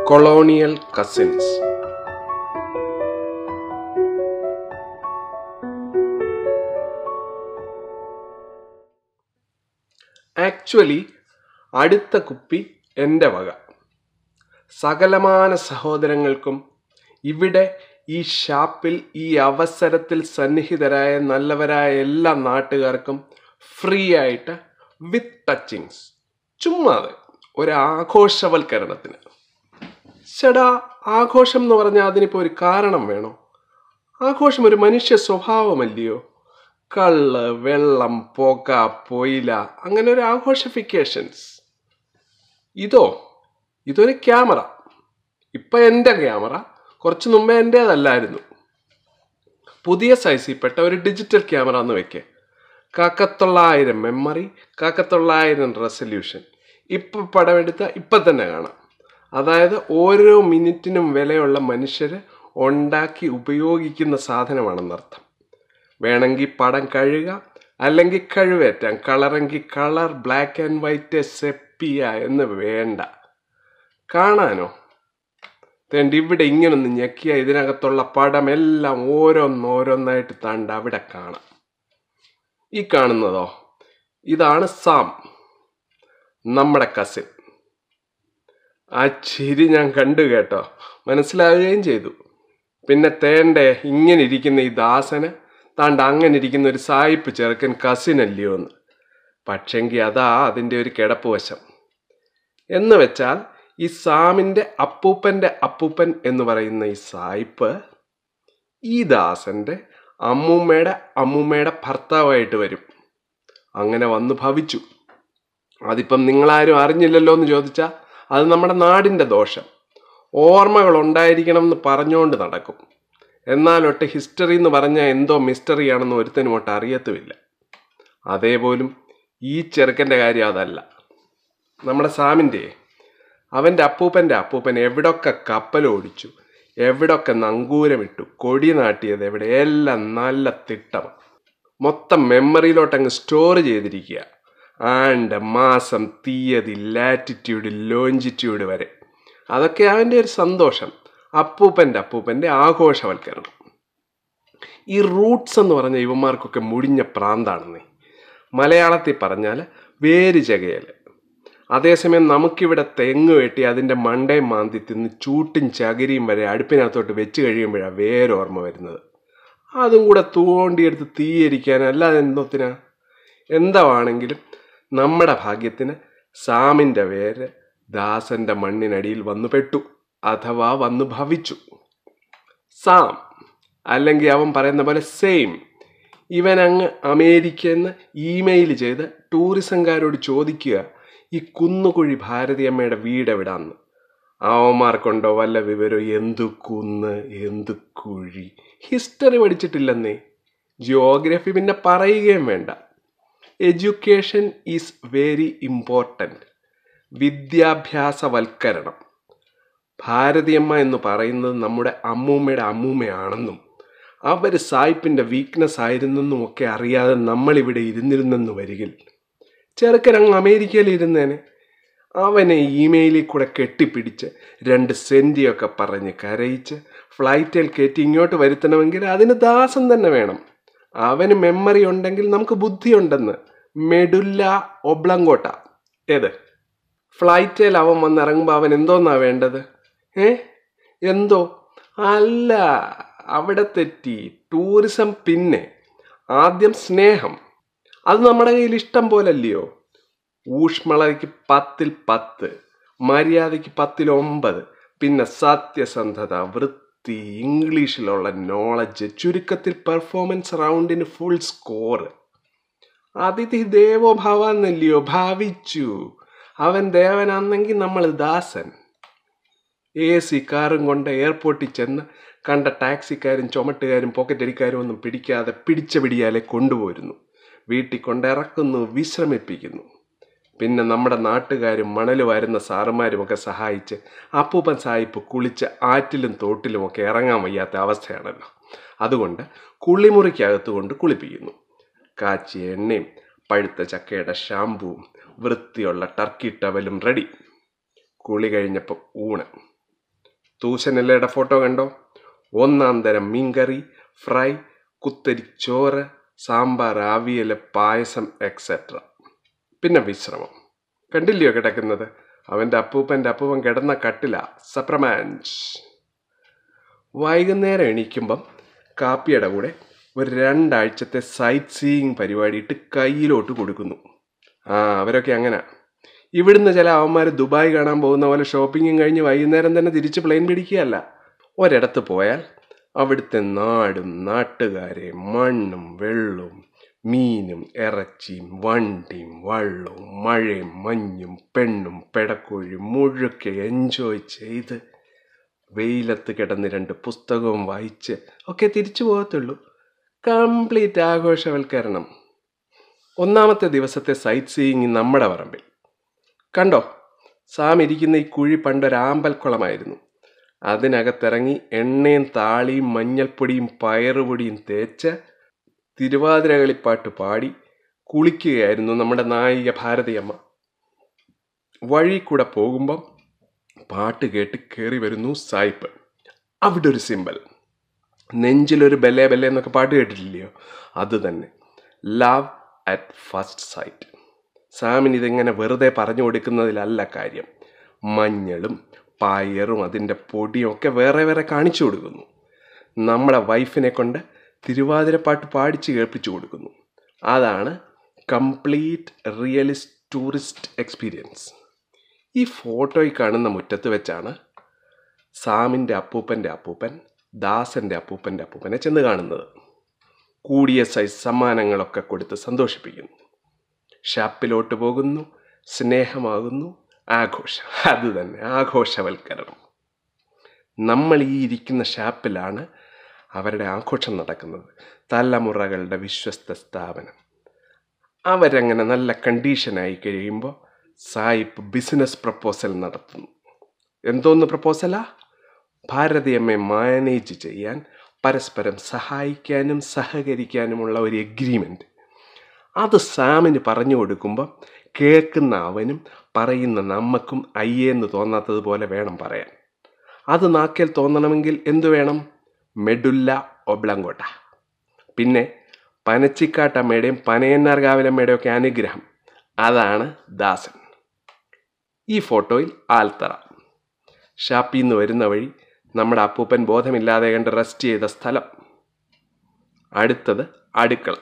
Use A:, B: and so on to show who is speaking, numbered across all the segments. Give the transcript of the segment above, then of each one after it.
A: Colonial cousins actually അടുത്ത കുപ്പി എൻ്റെ വക സകലമാന സഹോദരങ്ങൾക്കും ഇവിടെ ഈ ഷാപ്പിൽ ഈ അവസരത്തിൽ സന്നിഹിതരായ നല്ലവരായ എല്ലാ നാട്ടുകാർക്കും ഫ്രീ ആയിട്ട് വിത്ത് ടച്ചിങ്സ് ചുമ്മാതെ ഒരു ആഘോഷവൽക്കരണത്തിന് ചേടാ ആഘോഷം എന്ന് പറഞ്ഞാൽ അതിനിപ്പോൾ ഒരു കാരണം വേണോ ആഘോഷം ഒരു മനുഷ്യ സ്വഭാവമല്ലയോ കള്ള് വെള്ളം പുക പൊയില അങ്ങനെ ഒരു ആഘോഷഫിക്കേഷൻസ് ഇതോ ഇതൊരു ക്യാമറ ഇപ്പൊ എൻ്റെ ക്യാമറ കുറച്ച് മുമ്പേ എൻ്റേതല്ലായിരുന്നു പുതിയ സൈസിൽപ്പെട്ട ഒരു ഡിജിറ്റൽ ക്യാമറ എന്ന് വെക്കേ കാക്കത്തൊള്ളായിരം മെമ്മറി കാക്കത്തൊള്ളായിരം റെസല്യൂഷൻ ഇപ്പം പടമെടുത്ത ഇപ്പം തന്നെ കാണാം അതായത് ഓരോ മിനിറ്റിനും വിലയുള്ള മനുഷ്യർ ഉണ്ടാക്കി ഉപയോഗിക്കുന്ന സാധനമാണെന്നർത്ഥം വേണമെങ്കിൽ പടം കഴുകാം അല്ലെങ്കിൽ കഴിവേറ്റാം കളറെങ്കിൽ colour black and white sepia എന്ന് വേണ്ട കാണാനോ തേണ്ട ഇവിടെ ഇങ്ങനൊന്ന് ഞെക്കിയ ഇതിനകത്തുള്ള പടം എല്ലാം ഓരോന്നോരോന്നായിട്ട് താണ്ട് അവിടെ കാണാം ഈ കാണുന്നതോ ഇതാണ് സാം നമ്മുടെ കസിൻ ആ ചിരി ഞാൻ കണ്ടു കേട്ടോ മനസ്സിലാവുകയും ചെയ്തു പിന്നെ തേണ്ടേ ഇങ്ങനെ ഇരിക്കുന്ന ഈ ദാസന് താണ്ട് അങ്ങനെ ഇരിക്കുന്ന ഒരു സായിപ്പ് ചെറുക്കൻ കസിൻ അല്ലയോ എന്ന് പക്ഷെങ്കിൽ അതാ അതിൻ്റെ ഒരു കിടപ്പ് വശം എന്ന് വെച്ചാൽ ഈ സാമിൻ്റെ അപ്പൂപ്പൻ്റെ അപ്പൂപ്പൻ എന്ന് പറയുന്ന ഈ സായിപ്പ് ഈ ദാസന്റെ അമ്മൂമ്മയുടെ അമ്മൂമ്മയുടെ ഭർത്താവായിട്ട് വരും അങ്ങനെ വന്ന് ഭവിച്ചു അതിപ്പം നിങ്ങളാരും അറിഞ്ഞില്ലല്ലോ എന്ന് ചോദിച്ചാൽ അത് നമ്മുടെ നാടിൻ്റെ ദോഷം ഓർമ്മകൾ ഉണ്ടായിരിക്കണം എന്ന് പറഞ്ഞുകൊണ്ട് നടക്കും എന്നാലൊട്ട് ഹിസ്റ്ററി എന്ന് പറഞ്ഞാൽ എന്തോ മിസ്റ്ററി ആണെന്ന് ഒരുത്തനും ഒട്ട് അറിയത്തുമില്ല അതേപോലും ഈ ചെറുക്കൻ്റെ കാര്യം അതല്ല നമ്മുടെ സാമിൻ്റെ അവൻ്റെ അപ്പൂപ്പൻ്റെ അപ്പൂപ്പൻ എവിടൊക്കെ കപ്പലോടിച്ചു എവിടൊക്കെ നങ്കൂരമിട്ടു കൊടി നാട്ടിയത് എവിടെ എല്ലാം നല്ല തിട്ടം മൊത്തം മെമ്മറിയിലോട്ടങ്ങ് സ്റ്റോർ ചെയ്തിരിക്കുക ആണ്ട് മാസം തീയതി ലാറ്റിറ്റ്യൂഡ് ലോഞ്ചിറ്റ്യൂഡ് വരെ അതൊക്കെ അവൻ്റെ ഒരു സന്തോഷം അപ്പൂപ്പൻ്റെ അപ്പൂപ്പൻ്റെ ആഘോഷവൽക്കരണം ഈ റൂട്ട്സ് എന്ന് പറഞ്ഞ ഇവന്മാർക്കൊക്കെ മുടിഞ്ഞ പ്രാന്താണെന്നേ മലയാളത്തിൽ പറഞ്ഞാൽ വേര് ചകയൽ അതേസമയം നമുക്കിവിടെ തെങ്ങ് വെട്ടി അതിൻ്റെ മണ്ടയും മാന്തി തിന്ന് ചൂട്ടും ചകിരിയും വരെ അടുപ്പിനകത്തോട്ട് വെച്ച് കഴിയുമ്പോഴാണ് വേരോർമ്മ വരുന്നത് അതും കൂടെ തൂണ്ടിയെടുത്ത് തീയരിക്കാൻ അല്ലാതെ എന്തോത്തിനാ എന്താണെങ്കിലും നമ്മുടെ ഭാഗ്യത്തിന് സാമിൻ്റെ വേര് ദാസന്റെ മണ്ണിനടിയിൽ വന്നു പെട്ടു അഥവാ വന്നു ഭവിച്ചു സാം അല്ലെങ്കിൽ അവൻ പറയുന്ന പോലെ സെയിം ഇവൻ അങ്ങ് അമേരിക്കന്ന് ഇമെയിൽ ചെയ്ത് ടൂറിസംകാരോട് ചോദിക്കുക ഈ കുന്നുകുഴി ഭാരതിയമ്മയുടെ വീട് എവിടാന്ന് അവന്മാർക്കുണ്ടോ വല്ല വിവരം എന്തു കുന്ന് എന്തു കുഴി ഹിസ്റ്ററി പഠിച്ചിട്ടില്ലെന്നേ ജിയോഗ്രഫി പിന്നെ പറയുകയും വേണ്ട എഡ്യൂക്കേഷൻ ഈസ് വെരി ഇമ്പോർട്ടൻറ്റ് വിദ്യാഭ്യാസവൽക്കരണം ഭാരതിയമ്മ എന്ന് പറയുന്നത് നമ്മുടെ അമ്മൂമ്മയുടെ അമ്മൂമ്മയാണെന്നും അവർ സായിപ്പിൻ്റെ വീക്ക്നെസ് ആയിരുന്നെന്നും ഒക്കെ അറിയാതെ നമ്മളിവിടെ ഇരുന്നിരുന്നെന്ന് വരികിൽ ചെറുക്കൻ അങ്ങ് അമേരിക്കയിൽ ഇരുന്നേനെ അവനെ ഇമെയിലിൽ കൂടെ കെട്ടിപ്പിടിച്ച് രണ്ട് സെൻറ്റിയൊക്കെ പറഞ്ഞ് കരയിച്ച് ഫ്ലൈറ്റിൽ കയറ്റി ഇങ്ങോട്ട് വരുത്തണമെങ്കിൽ അതിന് ദാസം തന്നെ വേണം അവന് മെമ്മറി ഉണ്ടെങ്കിൽ നമുക്ക് ബുദ്ധിയുണ്ടെന്ന് മെഡുല്ല ഒബ്ലങ്കോട്ട ഏത് ഫ്ലൈറ്റിൽ അവൻ വന്നിറങ്ങുമ്പോൾ അവൻ എന്തോന്നാ വേണ്ടത് ഏ എന്തോ അല്ല അവിടെ തെറ്റി ടൂറിസം പിന്നെ ആദ്യം സ്നേഹം അത് നമ്മുടെ കയ്യിൽ ഇഷ്ടം പോലല്ലയോ ഊഷ്മളതയ്ക്ക് പത്തിൽ പത്ത് മര്യാദയ്ക്ക് പത്തിൽ ഒമ്പത് പിന്നെ സത്യസന്ധത വൃത്തി ഇംഗ്ലീഷിലുള്ള നോളജ് ചുരുക്കത്തിൽ പെർഫോമൻസ് റൗണ്ടിന് ഫുൾ സ്കോർ അതിഥി ദേവോ ഭവാന്നല്ലയോ ഭാവിച്ചു അവൻ ദേവനാന്നെങ്കിൽ നമ്മൾ ദാസൻ എ സി കാറും കൊണ്ട് എയർപോർട്ടിൽ ചെന്ന് കണ്ട ടാക്സിക്കാരും ചുമട്ടുകാരും പോക്കറ്റടിക്കാരും ഒന്നും പിടിക്കാതെ പിടിച്ച പിടിയാലെ കൊണ്ടുപോരുന്നു വീട്ടിൽ കൊണ്ടിറക്കുന്നു വിശ്രമിപ്പിക്കുന്നു പിന്നെ നമ്മുടെ നാട്ടുകാരും മണൽ വാരുന്ന സാറുമാരുമൊക്കെ സഹായിച്ച് അപ്പൂപ്പൻ സായിപ്പ് കുളിച്ച് ആറ്റിലും തോട്ടിലുമൊക്കെ ഇറങ്ങാൻ വയ്യാത്ത അവസ്ഥയാണല്ലോ അതുകൊണ്ട് കുളിമുറിക്കകത്ത് കൊണ്ട് കുളിപ്പിക്കുന്നു കാച്ചിയ എണ്ണയും പഴുത്ത ചക്കയുടെ ഷാമ്പുവും വൃത്തിയുള്ള ടർക്കി ടവലും റെഡി കുളി കഴിഞ്ഞപ്പോൾ ഊണ് തൂശനിലയുടെ ഫോട്ടോ കണ്ടോ ഒന്നാം തരം മീൻകറി ഫ്രൈ കുത്തരി ചോറ് സാമ്പാർ അവിയൽ പായസം എക്സെട്ര പിന്നെ വിശ്രമം കണ്ടില്ലയോ കിടക്കുന്നത് അവൻ്റെ അപ്പൂപ്പൻ്റെ അപ്പൂപ്പൻ കിടന്ന കട്ടില സപ്രമാൻസ് വൈകുന്നേരം എണീക്കുമ്പം കാപ്പിയുടെ കൂടെ ഒരു രണ്ടാഴ്ചത്തെ സൈറ്റ് സീയിങ് പരിപാടി ഇട്ട് കയ്യിലോട്ട് കൊടുക്കുന്നു ആ അവരൊക്കെ അങ്ങനെ ഇവിടുന്ന് ചില അവന്മാർ ദുബായ് കാണാൻ പോകുന്ന പോലെ ഷോപ്പിങ്ങും കഴിഞ്ഞ് വൈകുന്നേരം തന്നെ തിരിച്ച് പ്ലെയിൻ പിടിക്കുകയല്ല ഒരിടത്ത് പോയാൽ അവിടുത്തെ നാടും നാട്ടുകാരെ മണ്ണും വെള്ളവും മീനും ഇറച്ചിയും വണ്ടിയും വള്ളവും മഴയും മഞ്ഞും പെണ്ണും പെടക്കോഴിയും മുഴുക്കെ എൻജോയ് ചെയ്ത് വെയിലത്ത് കിടന്ന് രണ്ട് പുസ്തകവും വായിച്ച് ഒക്കെ തിരിച്ചു പോകത്തുള്ളൂ കംപ്ലീറ്റ് ആഘോഷവൽക്കരണം ഒന്നാമത്തെ ദിവസത്തെ സൈറ്റ് സീയിങ് നമ്മുടെ പറമ്പിൽ കണ്ടോ സാം ഇരിക്കുന്ന ഈ കുഴി പണ്ടൊരാമ്പൽക്കുളമായിരുന്നു അതിനകത്തിറങ്ങി എണ്ണയും താളിയും മഞ്ഞൾപ്പൊടിയും പയറുപൊടിയും തേച്ച് തിരുവാതിര കളിപ്പാട്ട് പാടി കുളിക്കുകയായിരുന്നു നമ്മുടെ നായിക ഭാരതിയമ്മ വഴി കൂടെ പോകുമ്പം പാട്ട് കേട്ട് കയറി വരുന്നു സായിപ്പ് അവിടെ ഒരു സിമ്പൽ നെഞ്ചിലൊരു ബെല്ലേ ബെല്ലേ എന്നൊക്കെ പാട്ട് കേട്ടിട്ടില്ലയോ അത് തന്നെ ലവ് അറ്റ് ഫസ്റ്റ് സൈറ്റ് സാമിന് ഇതിങ്ങനെ വെറുതെ പറഞ്ഞു കൊടുക്കുന്നതിലല്ല കാര്യം മഞ്ഞളും പയറും അതിൻ്റെ പൊടിയും ഒക്കെ വേറെ വേറെ കാണിച്ചു കൊടുക്കുന്നു നമ്മുടെ വൈഫിനെ കൊണ്ട് തിരുവാതിരപ്പാട്ട് പാടിച്ച് കേൾപ്പിച്ചു കൊടുക്കുന്നു അതാണ് കംപ്ലീറ്റ് റിയലിസ്റ്റ് ടൂറിസ്റ്റ് എക്സ്പീരിയൻസ് ഈ ഫോട്ടോയിൽ കാണുന്ന മുറ്റത്ത് വെച്ചാണ് സാമിൻ്റെ അപ്പൂപ്പൻ്റെ അപ്പൂപ്പൻ ദാസൻ്റെ അപ്പൂപ്പൻ്റെ അപ്പൂപ്പനെ ചെന്ന് കാണുന്നത് കൂടിയ സൈസ് സമ്മാനങ്ങളൊക്കെ കൊടുത്ത് സന്തോഷിപ്പിക്കുന്നു ഷാപ്പിലോട്ട് പോകുന്നു സ്നേഹമാകുന്നു ആഘോഷം അത് തന്നെ ആഘോഷവൽക്കരണം നമ്മൾ ഈ ഇരിക്കുന്ന ഷാപ്പിലാണ് അവരുടെ ആഘോഷം നടക്കുന്നത് തലമുറകളുടെ വിശ്വസ്ത സ്ഥാപനം അവരങ്ങനെ നല്ല കണ്ടീഷനായി കഴിയുമ്പോൾ സായിപ്പ് ബിസിനസ് പ്രപ്പോസൽ നടത്തുന്നു എന്തോന്ന് പ്രപ്പോസലാ ഭാരതീയമ്മയെ മാനേജ് ചെയ്യാൻ പരസ്പരം സഹായിക്കാനും സഹകരിക്കാനുമുള്ള ഒരു എഗ്രിമെൻ്റ് അത് സാമിന് പറഞ്ഞു കൊടുക്കുമ്പോൾ കേൾക്കുന്ന അവനും പറയുന്ന നമ്മക്കും അയ്യേന്ന് തോന്നാത്തതുപോലെ വേണം പറയാൻ അത് നാക്കേൽ തോന്നണമെങ്കിൽ എന്തു വേണം മെഡുല്ല ഒബ്ലങ്കോട്ട പിന്നെ പനച്ചിക്കാട്ടമ്മയുടെയും പനയന്നാർ കാവിലമ്മയുടെയും ഒക്കെ അനുഗ്രഹം അതാണ് ദാസൻ ഈ ഫോട്ടോയിൽ ആൽത്തറ ഷാപ്പിൽ നിന്ന് വരുന്ന വഴി നമ്മുടെ അപ്പൂപ്പൻ ബോധമില്ലാതെ കണ്ട് റെസ്റ്റ് ചെയ്ത സ്ഥലം അടുത്തത് അടുക്കള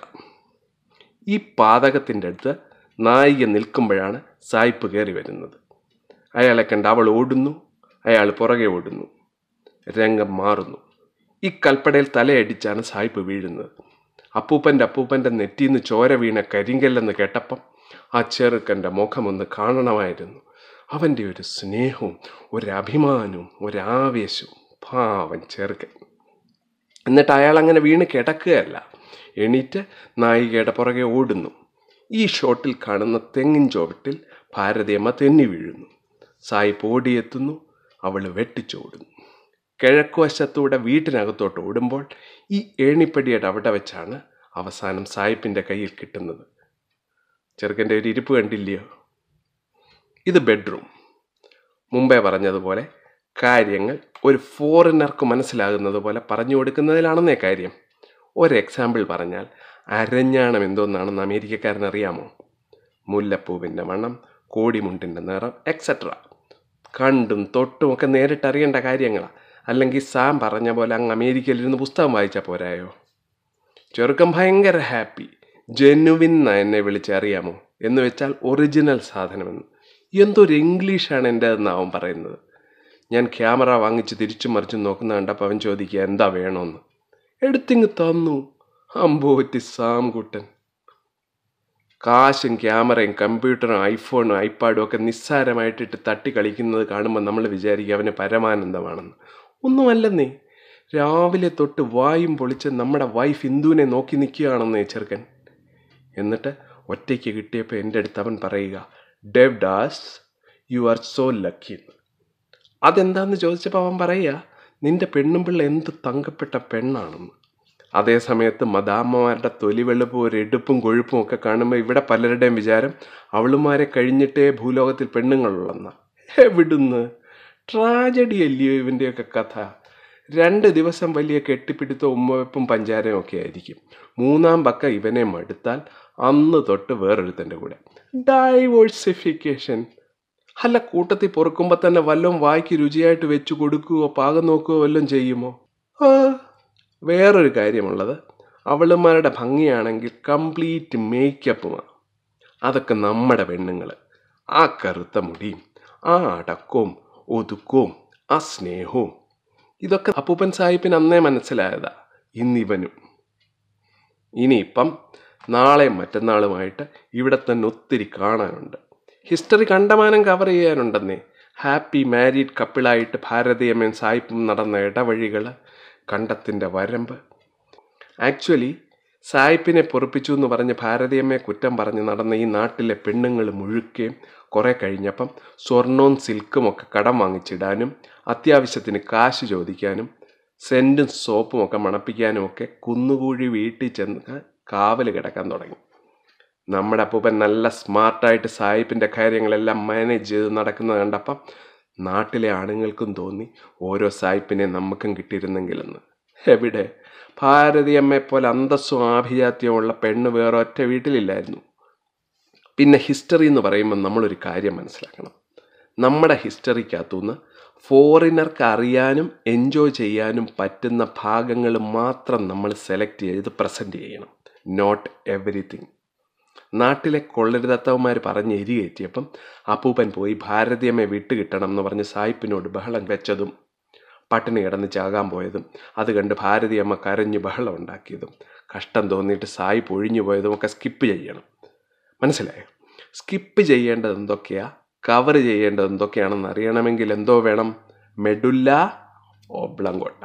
A: ഈ പാതകത്തിൻ്റെ അടുത്ത് നായിക നിൽക്കുമ്പോഴാണ് സായിപ്പ് കയറി വരുന്നത് അയാളെ കണ്ട് അവൾ ഓടുന്നു അയാൾ പുറകെ ഓടുന്നു രംഗം മാറുന്നു ഈ കൽപ്പടയിൽ തലയടിച്ചാണ് സായിപ്പ് വീഴുന്നത് അപ്പൂപ്പൻ്റെ അപ്പൂപ്പൻ്റെ നെറ്റിന്ന് ചോര വീണ കരിങ്കല്ലെന്ന് കേട്ടപ്പം ആ ചെറുക്കൻ്റെ മുഖമൊന്ന് കാണണമായിരുന്നു അവൻ്റെ ഒരു സ്നേഹവും ഒരഭിമാനവും ഒരാവേശവും പാവൻ ചെറുക്കൻ എന്നിട്ട് അയാൾ അങ്ങനെ വീണ് കിടക്കുകയല്ല എണീറ്റ് നായികയുടെ പുറകെ ഓടുന്നു ഈ ഷോട്ടിൽ കാണുന്ന തെങ്ങിൻ ചുവട്ടിൽ ഭാരതിയമ്മ തെന്നി വീഴുന്നു സായിപ്പ് ഓടിയെത്തുന്നു അവൾ വെട്ടിച്ചോടുന്നു കിഴക്കുവശത്തൂടെ വീട്ടിനകത്തോട്ട് ഓടുമ്പോൾ ഈ ഏണിപ്പടിയുടെ അവിടെ വെച്ചാണ് അവസാനം സായിപ്പിൻ്റെ കയ്യിൽ കിട്ടുന്നത് ചെറുക്കൻ്റെ ഒരു ഇരിപ്പ് കണ്ടില്ലയോ ഇത് ബെഡ്റൂം മുമ്പേ പറഞ്ഞതുപോലെ കാര്യങ്ങൾ ഒരു ഫോറിനർക്ക് മനസ്സിലാകുന്നത് പോലെ പറഞ്ഞു കൊടുക്കുന്നതിലാണെന്നേ കാര്യം ഒരു എക്സാമ്പിൾ പറഞ്ഞാൽ അരഞ്ഞാണം എന്തോന്നാണെന്ന് അമേരിക്കക്കാരൻ അറിയാമോ മുല്ലപ്പൂവിൻ്റെ മണം കോടിമുണ്ടിൻ്റെ നിറം എക്സെട്ര കണ്ടും തൊട്ടും ഒക്കെ നേരിട്ട് അറിയേണ്ട കാര്യങ്ങളാണ് അല്ലെങ്കിൽ സാം പറഞ്ഞ പോലെ അങ്ങ് അമേരിക്കയിലിരുന്ന് പുസ്തകം വായിച്ചാൽ പോരായോ ചെറുക്കം ഭയങ്കര ഹാപ്പി ജെനുവിൻ എന്നാ എന്നെ വിളിച്ചറിയാമോ എന്ന് വെച്ചാൽ ഒറിജിനൽ സാധനമെന്ന് എന്തൊരു ഇംഗ്ലീഷാണ് എൻ്റെ അതെന്ന് അവൻ പറയുന്നത് ഞാൻ ക്യാമറ വാങ്ങിച്ച് തിരിച്ചും മറിച്ചും നോക്കുന്ന കണ്ടപ്പോൾ അവൻ ചോദിക്കുക എന്താ വേണമെന്ന് എടുത്തിങ്ങ് തന്നു അമ്പോറ്റി സാം കുട്ടൻ കാശും ക്യാമറയും കമ്പ്യൂട്ടറും ഐഫോണും ഐപാഡും ഒക്കെ നിസ്സാരമായിട്ടിട്ട് തട്ടി കളിക്കുന്നത് കാണുമ്പോൾ നമ്മൾ വിചാരിക്കും അവന് പരമാനന്ദമാണെന്ന് ഒന്നുമല്ലെന്നേ രാവിലെ തൊട്ട് വായും പൊളിച്ച് നമ്മുടെ വൈഫ് ഇന്ദുവിനെ നോക്കി നിൽക്കുകയാണെന്നേ ചെറുക്കൻ എന്നിട്ട് ഒറ്റയ്ക്ക് കിട്ടിയപ്പോൾ എൻ്റെ അടുത്ത് അവൻ പറയുക Devdas you are so lucky അതെന്താന്ന് ചോദിച്ചപ്പോൾ അവൻ പറയുക നിന്റെ പെണ്ണും പിള്ള എന്ത് തങ്കപ്പെട്ട പെണ്ണാണെന്ന് അതേ സമയത്ത് മദാമ്മമാരുടെ തൊലി വെളുപ്പും ഒരു എടുപ്പും കൊഴുപ്പും ഒക്കെ കാണുമ്പോൾ ഇവിടെ പലരുടെയും വിചാരം അവളുമാരെ കഴിഞ്ഞിട്ടേ ഭൂലോകത്തിൽ പെണ്ണുങ്ങളുള്ളെന്ന എവിടുന്ന് ട്രാജഡി അല്ലയോ ഇവൻ്റെയൊക്കെ കഥ രണ്ട് ദിവസം വലിയ കെട്ടിപ്പിടുത്തവും ഉമ്മവെപ്പും പഞ്ചാരയും ഒക്കെ ആയിരിക്കും മൂന്നാം പക്ക ഇവനെ മടുത്താൽ അന്ന് തൊട്ട് വേറൊരുത്തൻ്റെ കൂടെ ഡൈവേഴ്സിഫിക്കേഷൻ അല്ല കൂട്ടത്തിൽ പൊറുക്കുമ്പോൾ തന്നെ വല്ലതും വായിക്ക് രുചിയായിട്ട് വെച്ച് കൊടുക്കുകയോ പാകം നോക്കുകയോ വല്ലതും ചെയ്യുമോ ആ വേറൊരു കാര്യമുള്ളത് അവളുമാരുടെ ഭംഗിയാണെങ്കിൽ കംപ്ലീറ്റ് മേക്കപ്പുമാണ് അതൊക്കെ നമ്മുടെ പെണ്ണുങ്ങൾ ആ കറുത്ത മുടിയും ആ അടക്കവും ഒതുക്കവും ആ സ്നേഹവും ഇതൊക്കെ അപ്പൂപ്പൻ സാഹിബിന് അന്നേ മനസ്സിലായതാ ഇന്നിവനും ഇനിയിപ്പം നാളെയും മറ്റന്നാളുമായിട്ട് ഇവിടെ തന്നെ ഒത്തിരി കാണാനുണ്ട് ഹിസ്റ്ററി കണ്ടമാനം കവർ ചെയ്യാനുണ്ടെന്നേ ഹാപ്പി മാരീഡ് കപ്പിളായിട്ട് ഭാരതീയമ്മയും സായിപ്പും നടന്ന ഇടവഴികൾ കണ്ടത്തിൻ്റെ വരമ്പ് ആക്ച്വലി സായിപ്പിനെ പൊറപ്പിച്ചു എന്ന് പറഞ്ഞ് ഭാരതീയമ്മയെ കുറ്റം പറഞ്ഞ് നടന്ന ഈ നാട്ടിലെ പെണ്ണുങ്ങൾ മുഴുക്കുകയും കുറേ കഴിഞ്ഞപ്പം സ്വർണവും സിൽക്കും ഒക്കെ കടം വാങ്ങിച്ചിടാനും അത്യാവശ്യത്തിന് കാശ് ചോദിക്കാനും സെൻറ്റും സോപ്പും ഒക്കെ മണപ്പിക്കാനും ഒക്കെ കുന്നുകൂഴി വീട്ടിൽ ചെന്ന് കാവൽ കിടക്കാൻ തുടങ്ങി നമ്മുടെ അപ്പൂപ്പൻ നല്ല സ്മാർട്ടായിട്ട് സായിപ്പിൻ്റെ കാര്യങ്ങളെല്ലാം മാനേജ് ചെയ്ത് നടക്കുന്നത് കണ്ടപ്പം നാട്ടിലെ ആണുങ്ങൾക്കും തോന്നി ഓരോ സായിപ്പിനെ നമുക്കും കിട്ടിയിരുന്നെങ്കിലെന്ന് എവിടെ ഭാരതീയമ്മയെ പോലെ അന്തസ്സും ആഭിജാത്യമുള്ള പെണ്ണ് വേറെ ഒറ്റ വീട്ടിലില്ലായിരുന്നു പിന്നെ ഹിസ്റ്ററി എന്ന് പറയുമ്പോൾ നമ്മളൊരു കാര്യം മനസ്സിലാക്കണം നമ്മുടെ ഹിസ്റ്ററിക്കകത്തുനിന്ന് ഫോറിനർക്ക് അറിയാനും എൻജോയ് ചെയ്യാനും പറ്റുന്ന ഭാഗങ്ങൾ മാത്രം നമ്മൾ സെലക്ട് ചെയ്ത് പ്രസൻറ്റ് ചെയ്യണം നോട്ട് എവറിത്തിങ് നാട്ടിലെ കൊള്ളരുതാത്തവന്മാർ പറഞ്ഞ് എരികയറ്റിയപ്പം അപ്പൂപ്പൻ പോയി ഭാരതീയമ്മയെ വിട്ടുകിട്ടണം എന്ന് പറഞ്ഞ് സായിപ്പിനോട് ബഹളം വെച്ചതും പട്ടിണി കിടന്ന് ചാകാൻ പോയതും അത് കണ്ട് ഭാരതീയമ്മ കരഞ്ഞ് ബഹളം ഉണ്ടാക്കിയതും കഷ്ടം തോന്നിയിട്ട് സായി പൊഴിഞ്ഞു പോയതും ഒക്കെ സ്കിപ്പ് ചെയ്യണം മനസ്സിലായോ സ്കിപ്പ് ചെയ്യേണ്ടത് എന്തൊക്കെയാ കവർ ചെയ്യേണ്ടത് എന്തൊക്കെയാണെന്ന് അറിയണമെങ്കിൽ എന്തോ വേണം മെഡുല്ല ഓബ്ലങ്കോട്ട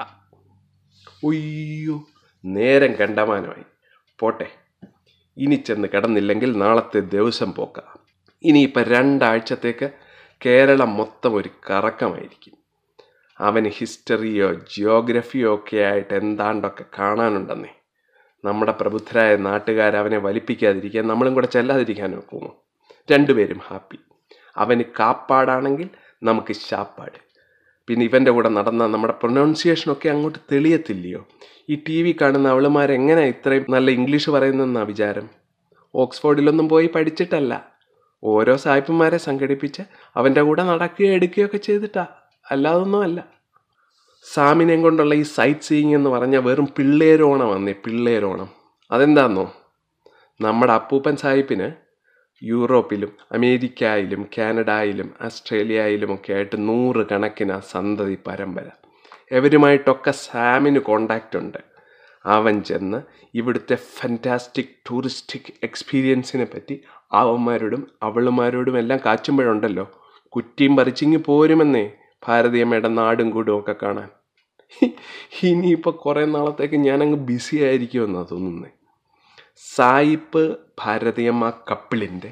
A: ഉയ്യോ നേരം കണ്ടമാനമായി പോട്ടെ ഇനി ചെന്ന് കിടന്നില്ലെങ്കിൽ നാളത്തെ ദിവസം പോക്ക ഇനിയിപ്പോൾ രണ്ടാഴ്ചത്തേക്ക് കേരളം മൊത്തം ഒരു കറക്കമായിരിക്കും അവന് ഹിസ്റ്ററിയോ ജിയോഗ്രഫിയോ ഒക്കെ ആയിട്ട് എന്താണ്ടൊക്കെ കാണാനുണ്ടെന്നേ നമ്മുടെ പ്രബുദ്ധരായ നാട്ടുകാർ അവനെ വലിപ്പിക്കാതിരിക്കാൻ നമ്മളും കൂടെ ചെല്ലാതിരിക്കാൻ നോക്കുമോ രണ്ടുപേരും ഹാപ്പി അവന് കാപ്പാടാണെങ്കിൽ നമുക്ക് ശാപ്പാട് പിന്നെ ഇവൻ്റെ കൂടെ നടന്ന നമ്മുടെ പ്രൊനൗൺസിയേഷനൊക്കെ അങ്ങോട്ട് തെളിയത്തില്ലയോ ഈ ടി വി കാണുന്ന അവളുമാരെങ്ങനെ ഇത്രയും നല്ല ഇംഗ്ലീഷ് പറയുന്നതെന്നാ വിചാരം ഓക്സ്ഫോർഡിലൊന്നും പോയി പഠിച്ചിട്ടല്ല ഓരോ സായിപ്പന്മാരെ സംഘടിപ്പിച്ച് അവൻ്റെ കൂടെ നടക്കുകയോ എടുക്കുകയൊക്കെ ചെയ്തിട്ടാ അല്ലാതൊന്നും അല്ല സാമിനെയും കൊണ്ടുള്ള ഈ സൈറ്റ് സീയിങ് എന്ന് പറഞ്ഞാൽ വെറും പിള്ളേരോണം വന്നേ പിള്ളേരോണം അതെന്താന്നോ നമ്മുടെ അപ്പൂപ്പൻ സാഹിബിന് യൂറോപ്പിലും അമേരിക്കയിലും കാനഡയിലും ഓസ്ട്രേലിയയിലും ഒക്കെ ആയിട്ട് നൂറ് കണക്കിന് സന്തതി പരമ്പര എവരുമായിട്ടൊക്കെ സാമിന് കോണ്ടാക്റ്റ് ഉണ്ട് അവൻ ചെന്ന് ഇവിടുത്തെ ഫാൻറ്റാസ്റ്റിക് ടൂറിസ്റ്റിക് എക്സ്പീരിയൻസിനെ പറ്റി അവന്മാരോടും അവളുമാരോടും എല്ലാം കാച്ചുമ്പോഴുണ്ടല്ലോ കുറ്റിയും പറിച്ചിങ്ങി പോരുമെന്നേ ഭാരതീയമ്മയുടെ നാടും കൂടും ഒക്കെ കാണാൻ ഇനിയിപ്പോൾ കുറേ നാളത്തേക്ക് ഞാനങ്ങ് ബിസി ആയിരിക്കുമെന്നാണ് തോന്നുന്നത് സായിപ്പ് ഭാരതീയമ്മ കപ്പിളിൻ്റെ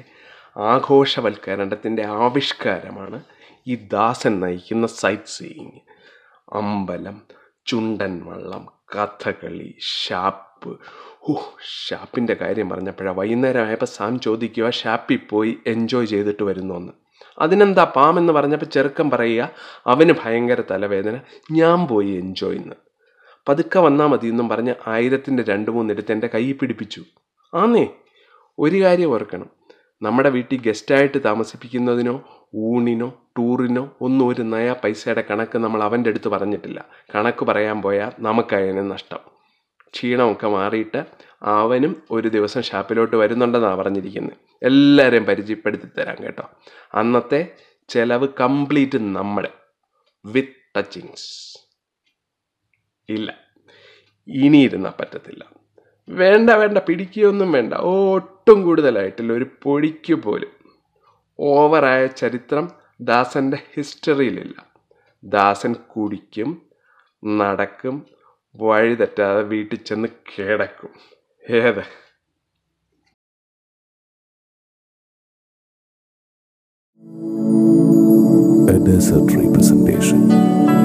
A: ആഘോഷവൽക്കരണത്തിൻ്റെ ആവിഷ്കാരമാണ് ഈ ദാസൻ നയിക്കുന്ന സൈറ്റ് സീയിങ് അമ്പലം ചുണ്ടൻ വള്ളം കഥകളി ഷാപ്പ് ഓ ഷാപ്പിൻ്റെ കാര്യം പറഞ്ഞപ്പോഴാണ് വൈകുന്നേരം ആയപ്പോൾ സാം ചോദിക്കുക ഷാപ്പിൽ പോയി എൻജോയ് ചെയ്തിട്ട് വരുന്നു അതിനെന്താ പാം എന്ന് പറഞ്ഞപ്പോൾ ചെറുക്കം പറയുക അവന് ഭയങ്കര തലവേദന ഞാൻ പോയി എൻജോയ് എന്ന് പതുക്കെ വന്നാൽ മതി എന്നും പറഞ്ഞ് ആയിരത്തിൻ്റെ രണ്ട് മൂന്നെടുത്ത് എൻ്റെ കൈ പിടിപ്പിച്ചു ആന്നേ ഒരു കാര്യം ഓർക്കണം നമ്മുടെ വീട്ടിൽ ഗസ്റ്റായിട്ട് താമസിപ്പിക്കുന്നതിനോ ഊണിനോ ടൂറിനോ ഒന്നും ഒരു നയ പൈസയുടെ കണക്ക് നമ്മൾ അവൻ്റെ അടുത്ത് പറഞ്ഞിട്ടില്ല കണക്ക് പറയാൻ പോയാൽ നമുക്കതിന് നഷ്ടം ക്ഷീണമൊക്കെ മാറിയിട്ട് അവനും ഒരു ദിവസം ഷാപ്പിലോട്ട് വരുന്നുണ്ടെന്നാണ് പറഞ്ഞിരിക്കുന്നത് എല്ലാവരെയും പരിചയപ്പെടുത്തി തരാം കേട്ടോ അന്നത്തെ ചിലവ് കംപ്ലീറ്റ് നമ്മുടെ വിത്ത് ടച്ചിങ്സ് ഇല്ല ഇനിയിരുന്നാൽ പറ്റത്തില്ല വേണ്ട വേണ്ട പിടിക്കുകയൊന്നും വേണ്ട ഒട്ടും കൂടുതലായിട്ടില്ല ഒരു പൊടിക്ക് പോലും ഓവറായ ചരിത്രം ദാസൻ്റെ ഹിസ്റ്ററിയിലില്ല ദാസൻ കുടിക്കും നടക്കും വഴി തെറ്റാതെ വീട്ടിൽ ചെന്ന് കിടക്കും ഏത്
B: A desert representation.